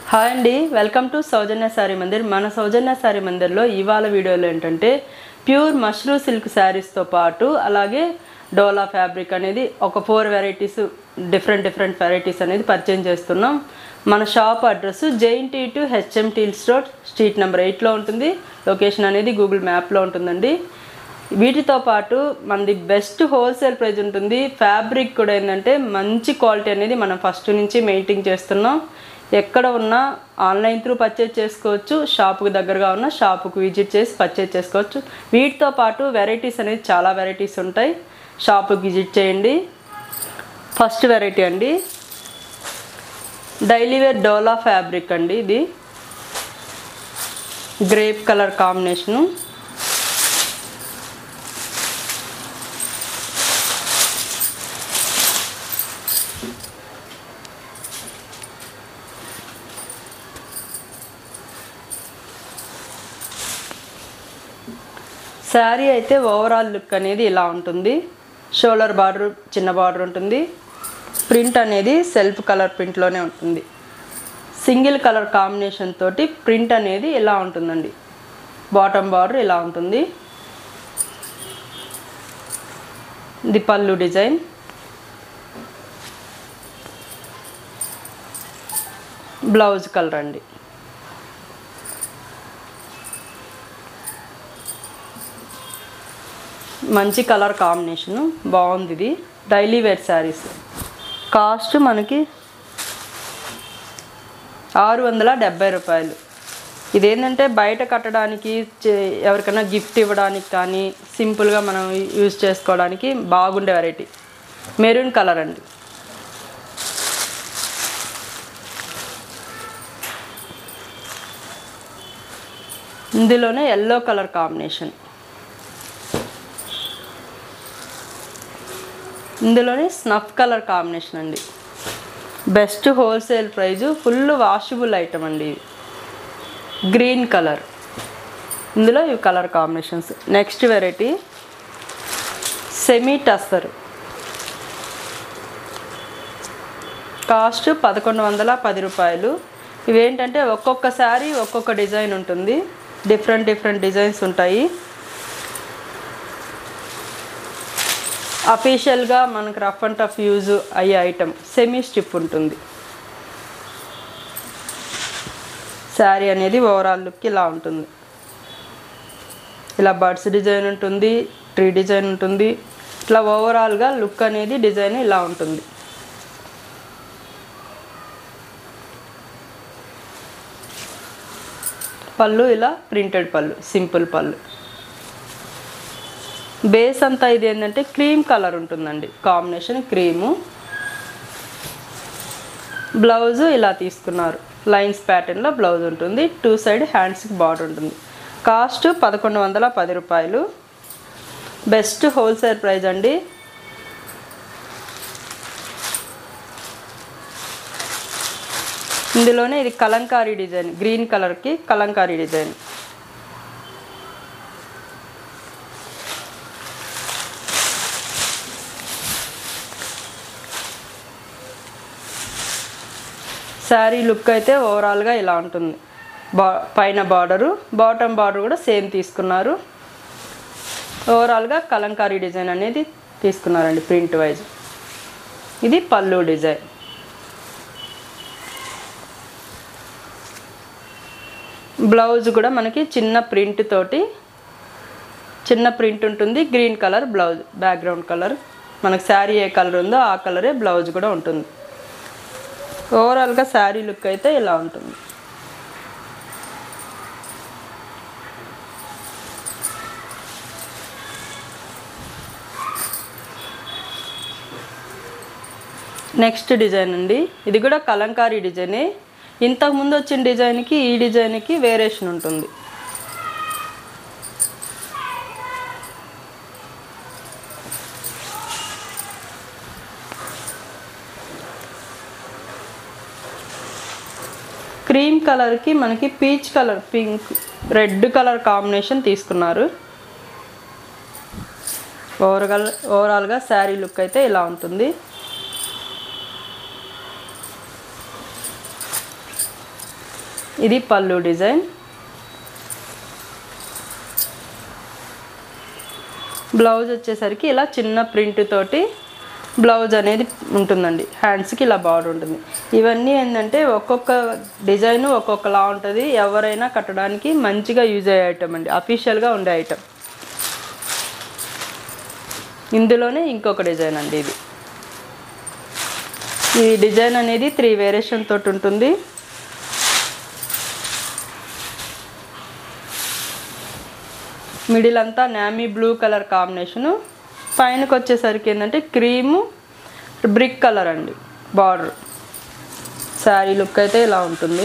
hi అండి welcome to Soujanya saree Mandir మన సౌజన్య శారీ మందిర్లో ఇవాళ వీడియోలో ఏంటంటే ప్యూర్ మష్రూ సిల్క్ శారీస్తో పాటు అలాగే డోలా ఫ్యాబ్రిక్ అనేది ఒక four varieties different different varieties అనేది పర్చేజ్ చేస్తున్నాం మన shop address JNTU to HMT Hills road street number ఎయిట్లో ఉంటుంది లొకేషన్ అనేది గూగుల్ మ్యాప్లో ఉంటుందండి వీటితో పాటు మనది బెస్ట్ హోల్సేల్ ప్రైస్ ఉంటుంది ఫ్యాబ్రిక్ కూడా ఏంటంటే మంచి క్వాలిటీ అనేది మనం ఫస్ట్ నుంచి మెయింటైన్ చేస్తున్నాం ఎక్కడ ఉన్నా ఆన్లైన్ త్రూ పర్చేజ్ చేసుకోవచ్చు షాపుకి దగ్గరగా ఉన్న షాపుకి విజిట్ చేసి పర్చేజ్ చేసుకోవచ్చు వీటితో పాటు వెరైటీస్ అనేది చాలా వెరైటీస్ ఉంటాయి షాపుకి విజిట్ చేయండి ఫస్ట్ వెరైటీ అండి డైలీ వేర్ డోలా ఫ్యాబ్రిక్ అండి ఇది గ్రేప్ కలర్ కాంబినేషను శారీ అయితే ఓవరాల్ లుక్ అనేది ఇలా ఉంటుంది షోల్డర్ బార్డర్ చిన్న బార్డర్ ఉంటుంది ప్రింట్ అనేది సెల్ఫ్ కలర్ ప్రింట్లోనే ఉంటుంది సింగిల్ కలర్ కాంబినేషన్ తోటి ప్రింట్ అనేది ఇలా ఉంటుందండి బాటమ్ బార్డర్ ఇలా ఉంటుంది ఇది పళ్ళు డిజైన్ బ్లౌజ్ కలర్ అండి మంచి కలర్ కాంబినేషను బాగుంది ఇది డైలీ వేర్ శారీస్ కాస్ట్ మనకి ఆరు వందల డెబ్బై రూపాయలు ఇదేంటంటే బయట కట్టడానికి చే- ఎవరికైనా గిఫ్ట్ ఇవ్వడానికి కానీ సింపుల్గా మనం యూజ్ చేసుకోవడానికి బాగుండే వెరైటీ మెరూన్ కలర్ అండి ఇందులోనే ఎల్లో కలర్ కాంబినేషన్ ఇందులోనే స్నఫ్ కలర్ కాంబినేషన్ అండి best wholesale price full washable item అండి ఇది గ్రీన్ కలర్ ఇందులో ఇవి colour combinations next variety semi tussar cost పదకొండు వందల పది రూపాయలు ఇవేంటంటే ఒక్కొక్క శారీ ఒక్కొక్క డిజైన్ ఉంటుంది డిఫరెంట్ డిఫరెంట్ డిజైన్స్ ఉంటాయి అఫీషియల్గా మనకు రఫ్ అండ్ టఫ్ యూజ్ అయ్యే ఐటమ్ సెమీ స్టిప్ ఉంటుంది శారీ అనేది ఓవరాల్ లుక్ ఇలా ఉంటుంది ఇలా బర్డ్స్ డిజైన్ ఉంటుంది ట్రీ డిజైన్ ఉంటుంది ఇట్లా ఓవరాల్గా లుక్ అనేది డిజైన్ ఇలా ఉంటుంది పళ్ళు ఇలా ప్రింటెడ్ పళ్ళు సింపుల్ పళ్ళు బేస్ అంతా ఇది ఏంటంటే క్రీమ్ కలర్ ఉంటుందండి కాంబినేషన్ క్రీము బ్లౌజ్ ఇలా తీసుకున్నారు లైన్స్ ప్యాటర్న్లో బ్లౌజ్ ఉంటుంది టూ సైడ్ హ్యాండ్స్కి బార్డర్ ఉంటుంది కాస్ట్ పదకొండు వందల పది రూపాయలు బెస్ట్ హోల్సేల్ ప్రైస్ అండి ఇందులోనే ఇది కలంకారీ డిజైన్ గ్రీన్ కలర్కి కలంకారీ డిజైన్ శారీ లుక్ అయితే ఓవరాల్గా ఇలా ఉంటుంది బా పైన బార్డరు బాటమ్ బార్డర్ కూడా సేమ్ తీసుకున్నారు ఓవరాల్గా కలంకారీ డిజైన్ అనేది తీసుకున్నారండి ప్రింట్ వైజ్ ఇది పళ్ళు డిజైన్ బ్లౌజ్ కూడా మనకి చిన్న ప్రింట్ తోటి చిన్న ప్రింట్ ఉంటుంది green colour blouse background colour మనకు శారీ ఏ కలర్ ఉందో ఆ కలరే బ్లౌజ్ కూడా ఉంటుంది ఓవరాల్గా శారీ లుక్ అయితే ఇలా ఉంటుంది నెక్స్ట్ డిజైన్ అండి ఇది కూడా కలంకారీ డిజైనే ఇంతకు ముందు వచ్చిన డిజైన్కి ఈ డిజైన్కి వేరియేషన్ ఉంటుంది క్రీమ్ కలర్కి మనకి peach colour pink red colour combination తీసుకున్నారు ఓవరాల్ ఓవరాల్గా శారీ లుక్ అయితే ఇలా ఉంటుంది ఇది పళ్ళు డిజైన్ బ్లౌజ్ వచ్చేసరికి ఇలా చిన్న ప్రింట్ తోటి బ్లౌజ్ అనేది ఉంటుందండి హ్యాండ్స్కి ఇలా బార్డర్ ఉంటుంది ఇవన్నీ ఏంటంటే ఒక్కొక్క డిజైన్ ఒక్కొక్కలా ఉంటుంది ఎవరైనా కట్టడానికి మంచిగా యూజ్ అయ్యే ఐటమ్ అండి అఫీషియల్గా ఉండే ఐటమ్ ఇందులోనే ఇంకొక డిజైన్ అండి ఇది ఈ డిజైన్ అనేది త్రీ వేరియేషన్ తోటి ఉంటుంది మిడిల్ అంతా నామీ బ్లూ కలర్ కాంబినేషను పైనకి వచ్చేసరికి ఏంటంటే క్రీము బ్రిక్ కలర్ అండి బార్డర్ శారీ లుక్ అయితే ఇలా ఉంటుంది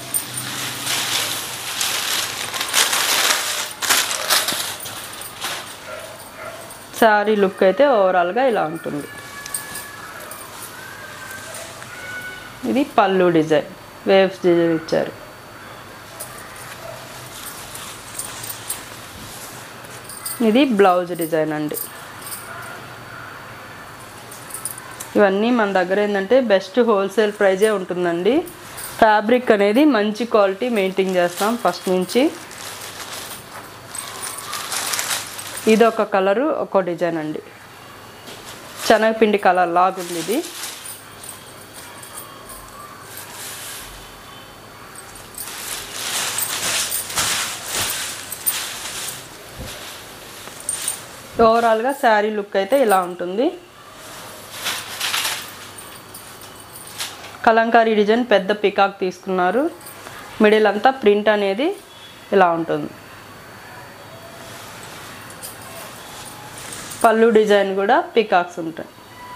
శారీ లుక్ అయితే ఓవరాల్గా ఇలా ఉంటుంది ఇది పళ్ళు డిజైన్ వేవ్స్ డిజైన్ ఇచ్చారు ఇది బ్లౌజ్ డిజైన్ అండి ఇవన్నీ మన దగ్గర ఏంటంటే బెస్ట్ హోల్సేల్ ప్రైజే ఉంటుందండి ఫ్యాబ్రిక్ అనేది మంచి క్వాలిటీ మెయింటైన్ చేస్తాం ఫస్ట్ నుంచి ఇది ఒక కలరు ఒక డిజైన్ అండి శనగపిండి కలర్ లాగుంది ఇది ఓవరాల్గా శారీ లుక్ అయితే ఇలా ఉంటుంది కలంకారీ డిజైన్ పెద్ద పికాక్ తీసుకున్నారు మిడిల్ అంతా ప్రింట్ అనేది ఇలా ఉంటుంది పళ్ళు డిజైన్ కూడా పికాక్స్ ఉంటాయి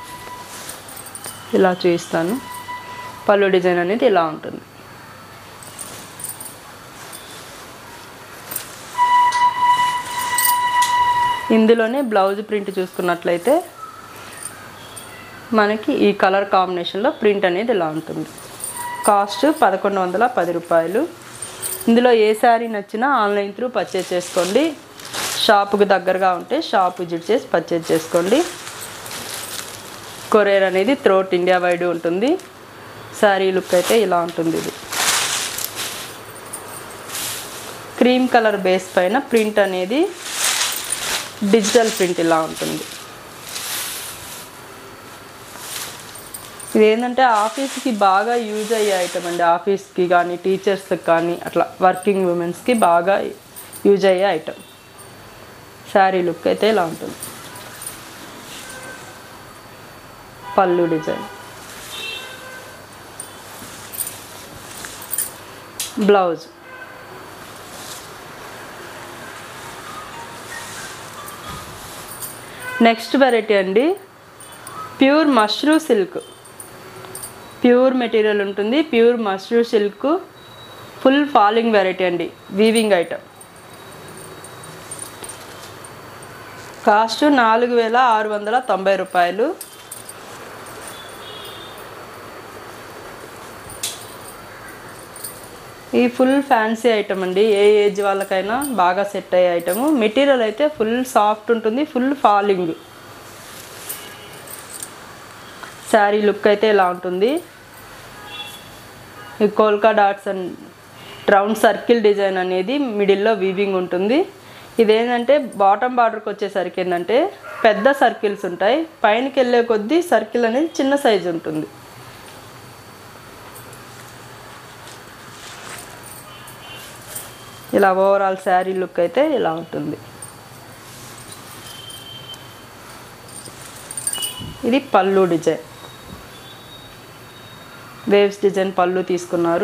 ఇలా చూపిస్తాను పళ్ళు డిజైన్ అనేది ఇలా ఉంటుంది ఇందులోనే బ్లౌజ్ ప్రింట్ చూసుకున్నట్లయితే మనకి ఈ కలర్ కాంబినేషన్లో ప్రింట్ అనేది ఇలా ఉంటుంది కాస్ట్ పదకొండు వందల పది రూపాయలు ఇందులో ఏ శారీ నచ్చినా ఆన్లైన్ త్రూ పర్చేజ్ చేసుకోండి షాపుకి దగ్గరగా ఉంటే షాప్ విజిట్ చేసి పర్చేజ్ చేసుకోండి కొరియర్ అనేది త్రోట్ ఇండియా వైడ్ ఉంటుంది శారీ లుక్ అయితే ఇలా ఉంటుంది ఇది క్రీమ్ కలర్ బేస్ పైన ప్రింట్ అనేది డిజిటల్ ప్రింట్ ఇలా ఉంటుంది ఇది ఏంటంటే ఆఫీస్కి బాగా యూజ్ అయ్యే ఐటమ్ అండి ఆఫీస్కి కానీ టీచర్స్కి కానీ అట్లా వర్కింగ్ ఉమెన్స్కి బాగా యూజ్ అయ్యే ఐటమ్ శారీ లుక్ అయితే ఇలా ఉంటుంది pallu design blouse next variety అండి pure mashru silk pure material ఉంటుంది pure mashru silk full falling variety అండి వీవింగ్ ఐటమ్ కాస్ట్ నాలుగు వేల ఆరు వందల తొంభై రూపాయలు ఈ ఫుల్ ఫ్యాన్సీ ఐటమ్ అండి ఏ ఏజ్ వాళ్ళకైనా బాగా సెట్ అయ్యే ఐటము మెటీరియల్ అయితే ఫుల్ సాఫ్ట్ ఉంటుంది ఫుల్ ఫాలింగ్ శారీ లుక్ అయితే ఇలా ఉంటుంది ఈ polka dots and round circle design అనేది మిడిల్లో వీవింగ్ ఉంటుంది ఇదేంటంటే బాటమ్ బార్డర్కి వచ్చేసరికి ఏంటంటే పెద్ద సర్కిల్స్ ఉంటాయి పైనకి వెళ్ళే కొద్దీ సర్కిల్ అనేది చిన్న సైజు ఉంటుంది ఇలా ఓవరాల్ శారీ లుక్ అయితే ఇలా ఉంటుంది ఇది పళ్ళు డిజైన్ వేవ్స్ డిజైన్ పళ్ళు తీసుకున్నారు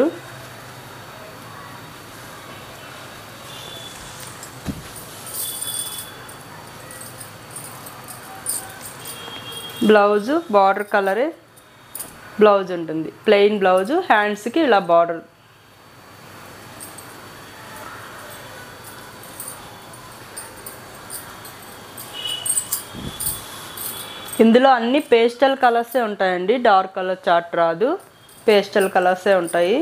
బ్లౌజు బార్డర్ కలరే బ్లౌజ్ ఉంటుంది ప్లెయిన్ బ్లౌజు హ్యాండ్స్కి ఇలా బార్డర్ ఇందులో అన్ని పేస్టల్ కలర్సే ఉంటాయండి డార్క్ కలర్ చాట్ రాదు పేస్టల్ కలర్సే ఉంటాయి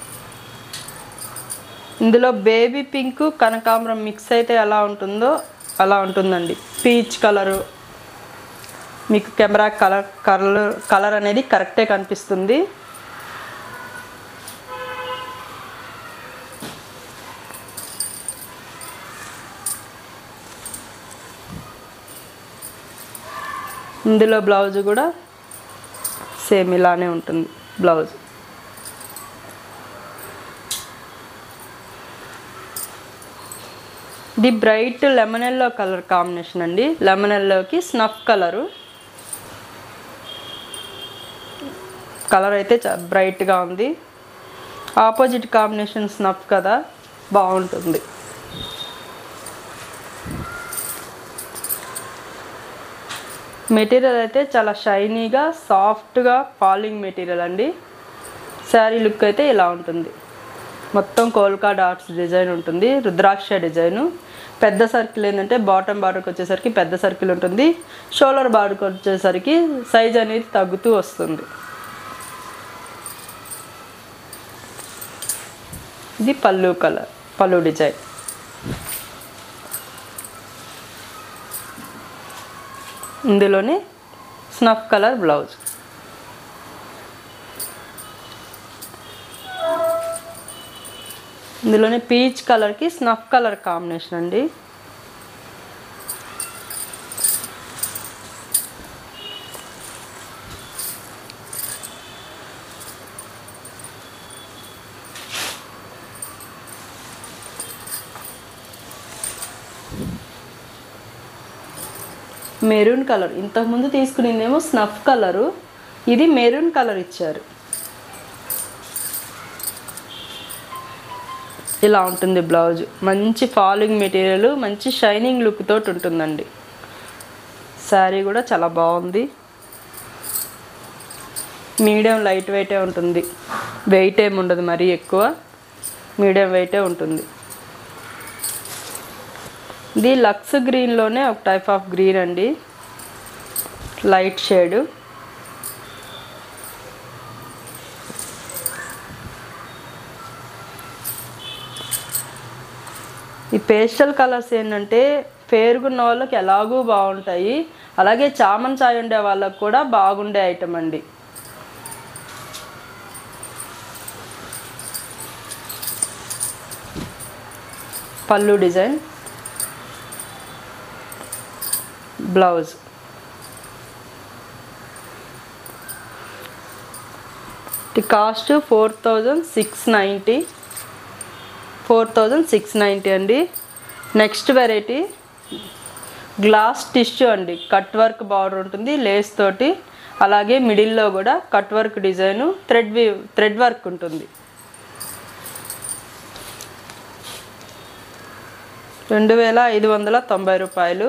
ఇందులో బేబీ పింక్ కనకాంబరం మిక్స్ అయితే ఎలా ఉంటుందో అలా ఉంటుందండి పీచ్ కలరు మీకు కెమెరా కలర్ కలర్ కలర్ అనేది కరెక్టే కనిపిస్తుంది ఇందులో బ్లౌజ్ కూడా సేమ్ ఇలానే ఉంటుంది బ్లౌజ్ ఇది bright lemon yellow colour combination అండి లెమన్ ఎల్లోకి స్నఫ్ కలరు కలర్ అయితే చా బ్రైట్గా ఉంది ఆపోజిట్ కాంబినేషన్ స్నఫ్ కదా బాగుంటుంది మెటీరియల్ అయితే చాలా షైనీగా సాఫ్ట్గా ఫాలింగ్ మెటీరియల్ అండి శారీ లుక్ అయితే ఇలా ఉంటుంది మొత్తం కోల్కా డాట్స్ డిజైన్ ఉంటుంది రుద్రాక్ష డిజైను పెద్ద సర్కిల్ ఏంటంటే బాటమ్ బార్డర్కి వచ్చేసరికి పెద్ద సర్కిల్ ఉంటుంది షోల్డర్ బార్డర్కి వచ్చేసరికి సైజ్ అనేది తగ్గుతూ వస్తుంది ఇది పళ్ళు కలర్ పళ్ళు డిజైన్ ఇందులోనే స్నఫ్ కలర్ బ్లౌజ్ ఇందులోనే పీచ్ కలర్కి స్నఫ్ కలర్ కాంబినేషన్ అండి మెరూన్ కలర్ ఇంతకుముందు తీసుకునిందేమో స్నఫ్ కలరు ఇది మెరూన్ కలర్ ఇచ్చారు ఇలా ఉంటుంది బ్లౌజ్ మంచి ఫాలింగ్ మెటీరియల్ మంచి షైనింగ్ లుక్ తోటి ఉంటుందండి శారీ కూడా చాలా బాగుంది మీడియం లైట్ వెయిటే ఉంటుంది వెయిట్ ఏమి ఉండదు మరీ ఎక్కువ మీడియం వెయిటే ఉంటుంది ఇది లక్స్ గ్రీన్లోనే ఒక టైప్ ఆఫ్ గ్రీన్ అండి లైట్ షేడ్ ఈ పేస్టల్ కలర్స్ ఏంటంటే పేరుగున్న వాళ్ళకి ఎలాగూ బాగుంటాయి అలాగే చామన్ చాయ్ ఉండే వాళ్ళకి కూడా బాగుండే ఐటమ్ అండి పళ్ళు డిజైన్ బ్లౌజ్ ఇది cost four thousand six ninety four thousand six ninety అండి నెక్స్ట్ వెరైటీ గ్లాస్ టిష్యూ అండి కట్ వర్క్ బార్డర్ ఉంటుంది లేస్ తోటి అలాగే మిడిల్లో కూడా కట్ వర్క్ డిజైను థ్రెడ్ వి థ్రెడ్ వర్క్ ఉంటుంది రెండు వేల ఐదు వందల తొంభై రూపాయలు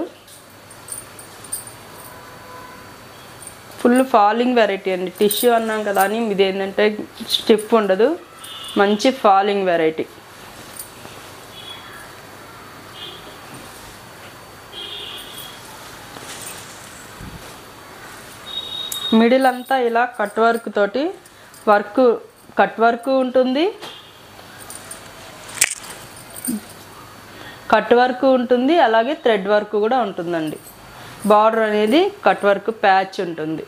ఫుల్ ఫాలింగ్ వెరైటీ అండి టిష్యూ అన్నాం కదా అని ఇది ఏంటంటే స్టిఫ్ ఉండదు మంచి ఫాలింగ్ వెరైటీ మిడిల్ అంతా ఇలా కట్ వర్క్ తోటి వర్క్ కట్ వర్క్ ఉంటుంది కట్ వర్క్ ఉంటుంది అలాగే థ్రెడ్ వర్క్ కూడా ఉంటుందండి బార్డర్ అనేది కట్ వర్క్ ప్యాచ్ ఉంటుంది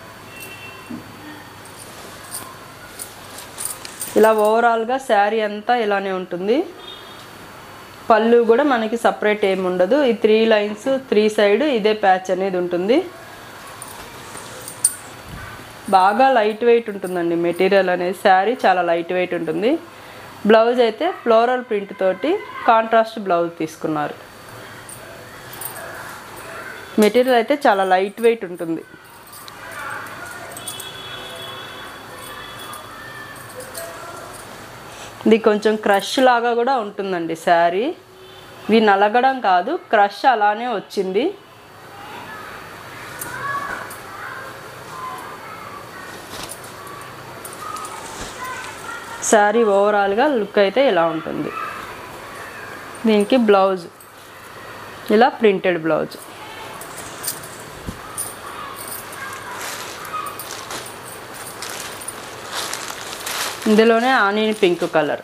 ఇలా ఓవరాల్గా శారీ అంతా ఇలానే ఉంటుంది పళ్ళు కూడా మనకి సపరేట్ ఏమి ఉండదు ఈ త్రీ లైన్స్ త్రీ సైడ్ ఇదే ప్యాచ్ అనేది ఉంటుంది బాగా లైట్ వెయిట్ ఉంటుందండి మెటీరియల్ అనేది శారీ చాలా లైట్ వెయిట్ ఉంటుంది బ్లౌజ్ అయితే ఫ్లోరల్ ప్రింట్ తోటి కాంట్రాస్ట్ బ్లౌజ్ తీసుకున్నారు మెటీరియల్ అయితే చాలా లైట్ వెయిట్ ఉంటుంది ఇది కొంచెం క్రష్ లాగా కూడా ఉంటుందండి శారీ ఇది నలగడం కాదు క్రష్ అలానే వచ్చింది శారీ ఓవరాల్గా లుక్ అయితే ఇలా ఉంటుంది దీనికి బ్లౌజ్ ఇలా ప్రింటెడ్ బ్లౌజ్ ఇందులోనే onion pink colour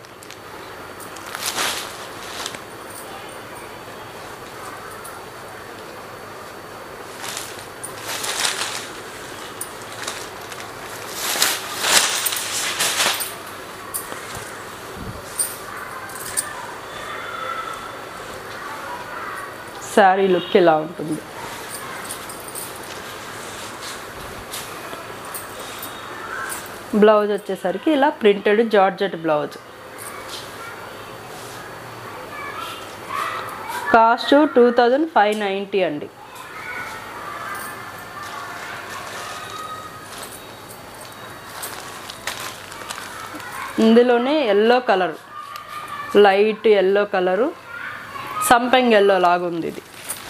saree look ఇలా ఉంటుంది బ్లౌజ్ వచ్చేసరికి ఇలా printed georgette blouse cost two thousand five ninety అండి ఇందులోనే yellow colour light yellow colour సంపెంగ్ ఎల్లో లాగుంది ఇది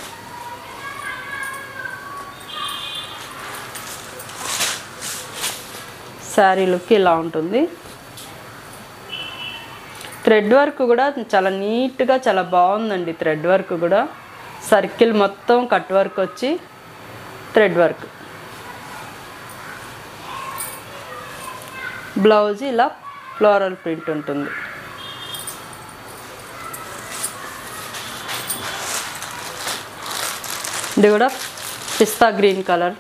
శారీ లుక్ ఇలా ఉంటుంది థ్రెడ్ వర్క్ కూడా చాలా నీట్గా చాలా బాగుందండి థ్రెడ్ వర్క్ కూడా సర్కిల్ మొత్తం కట్ వర్క్ వచ్చి థ్రెడ్ వర్క్ బ్లౌజ్ ఇలా ఫ్లోరల్ ప్రింట్ ఉంటుంది ఇది కూడా పిస్తా గ్రీన్ కలర్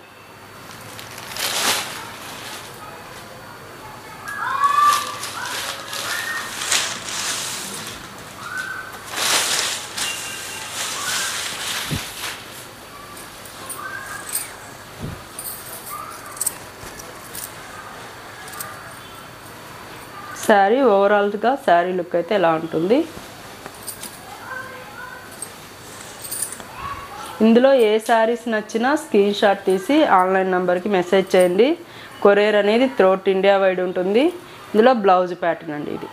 శారీ ఓవరాల్గా శారీ లుక్ అయితే ఎలా ఉంటుంది ఇందులో ఏ శారీస్ నచ్చినా స్క్రీన్ షాట్ తీసి ఆన్లైన్ నెంబర్కి మెసేజ్ చేయండి కొరియర్ అనేది త్రోట్ ఇండియా వైడ్ ఉంటుంది ఇందులో బ్లౌజ్ ప్యాటర్న్ అండి ఇది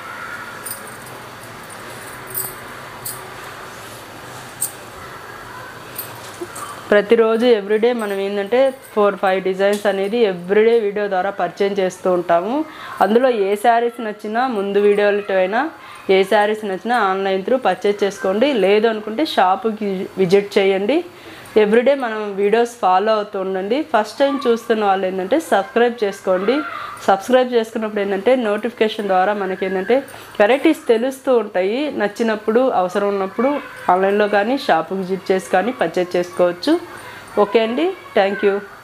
ప్రతిరోజు ఎవ్రీడే మనం ఏంటంటే ఫోర్ ఫైవ్ డిజైన్స్ అనేది ఎవ్రీడే వీడియో ద్వారా పరిచయం చేస్తూ ఉంటాము అందులో ఏ శారీస్ నచ్చినా ముందు వీడియోలతో అయినా ఏ శారీస్ నచ్చినా ఆన్లైన్ త్రూ పర్చేజ్ చేసుకోండి లేదు అనుకుంటే షాపుకి విజిట్ చేయండి ఎవ్రీడే మనం వీడియోస్ ఫాలో అవుతూ ఉండండి ఫస్ట్ టైం చూస్తున్న వాళ్ళు ఏంటంటే సబ్స్క్రైబ్ చేసుకోండి సబ్స్క్రైబ్ చేసుకున్నప్పుడు ఏంటంటే నోటిఫికేషన్ ద్వారా మనకి ఏంటంటే వెరైటీస్ తెలుస్తూ ఉంటాయి నచ్చినప్పుడు అవసరం ఉన్నప్పుడు ఆన్లైన్లో కానీ షాపు విజిట్ చేసి కానీ పర్చేజ్ చేసుకోవచ్చు ఓకే అండి థ్యాంక్ యూ